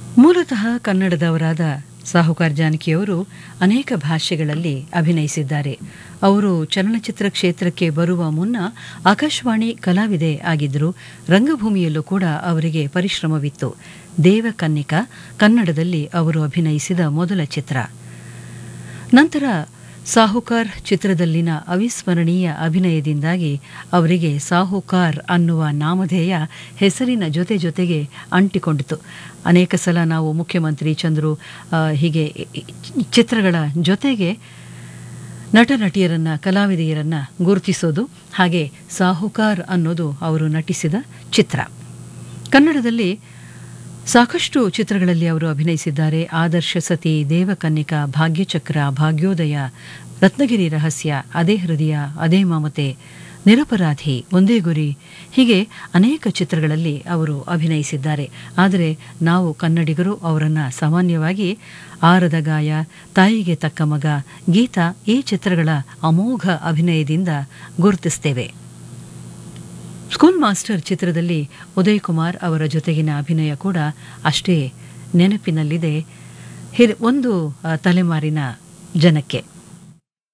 ಮೂಲತಃ ಕನ್ನಡದವರಾದ ಸಾಹುಕಾರ್ ಜಾನಕಿಯವರು ಅನೇಕ ಭಾಷೆಗಳಲ್ಲಿ ಅಭಿನಯಿಸಿದ್ದಾರೆ ಅವರು ಚಲನಚಿತ್ರ ಕ್ಷೇತ್ರಕ್ಕೆ ಬರುವ ಮುನ್ನ ಆಕಾಶವಾಣಿ ಕಲಾವಿದೆ ಆಗಿದ್ದರು ರಂಗಭೂಮಿಯಲ್ಲೂ ಕೂಡ ಅವರಿಗೆ ಪರಿಶ್ರಮವಿತ್ತು ದೇವಕನ್ನಿಕಾ ಕನ್ನಡದಲ್ಲಿ ಅವರು ಅಭಿನಯಿಸಿದ ಮೊದಲ ಚಿತ್ರ ನಂತರ ಸಾಹುಕಾರ್ ಚಿತ್ರದಲ್ಲಿನ ಅವಿಸ್ಮರಣೀಯ ಅಭಿನಯದಿಂದಾಗಿ ಅವರಿಗೆ ಸಾಹುಕಾರ್ ಅನ್ನುವ ನಾಮಧೇಯ ಹೆಸರಿನ ಜೊತೆ ಜೊತೆಗೆ ಅಂಟಿಕೊಂಡಿತು ಅನೇಕ ಸಲ ನಾವು ಮುಖ್ಯಮಂತ್ರಿ ಚಂದ್ರು ಆ, ಹೀಗೆ ಚಿತ್ರಗಳ ಜೊತೆಗೆ ನಟ ನಟಿಯರನ್ನ ಕಲಾವಿದೆಯರನ್ನ ಗುರುತಿಸೋದು ಹಾಗೆ ಸಾಹುಕಾರ್ ಅನ್ನೋದು ಅವರು ನಟಿಸಿದ ಚಿತ್ರ ಕನ್ನಡದಲ್ಲಿ ಸಾಕಷ್ಟು ಚಿತ್ರಗಳಲ್ಲಿ ಅವರು ಅಭಿನಯಿಸಿದ್ದಾರೆ ಆದರ್ಶ ಸತಿ ದೇವಕನ್ನಿಕಾ ಭಾಗ್ಯಚಕ್ರ ಭಾಗ್ಯೋದಯ ರತ್ನಗಿರಿ ರಹಸ್ಯ ಅದೇ ಹೃದಯ ಅದೇ ಮಮತೆ ನಿರಪರಾಧಿ ಒಂದೇ ಗುರಿ ಹೀಗೆ ಅನೇಕ ಚಿತ್ರಗಳಲ್ಲಿ ಅವರು ಅಭಿನಯಿಸಿದ್ದಾರೆ ಆದರೆ ನಾವು ಕನ್ನಡಿಗರು ಅವರನ್ನು ಸಾಮಾನ್ಯವಾಗಿ ಆರದ ಗಾಯ ತಾಯಿಗೆ ತಕ್ಕ ಮಗ ಗೀತಾ ಈ ಚಿತ್ರಗಳ ಅಮೋಘ ಅಭಿನಯದಿಂದ ಗುರುತಿಸ್ತೇವೆ ಸ್ಕೂಲ್ ಮಾಸ್ಟರ್ ಚಿತ್ರದಲ್ಲಿ ಉದಯ್ ಕುಮಾರ್ ಅವರ ಜೊತೆಗಿನ ಅಭಿನಯ ಕೂಡ ಅಷ್ಟೇ ನೆನಪಿನಲ್ಲಿದೆ ಹಿರ್ ಒಂದು ಆ, ತಲೆಮಾರಿನ ಜನಕ್ಕೆ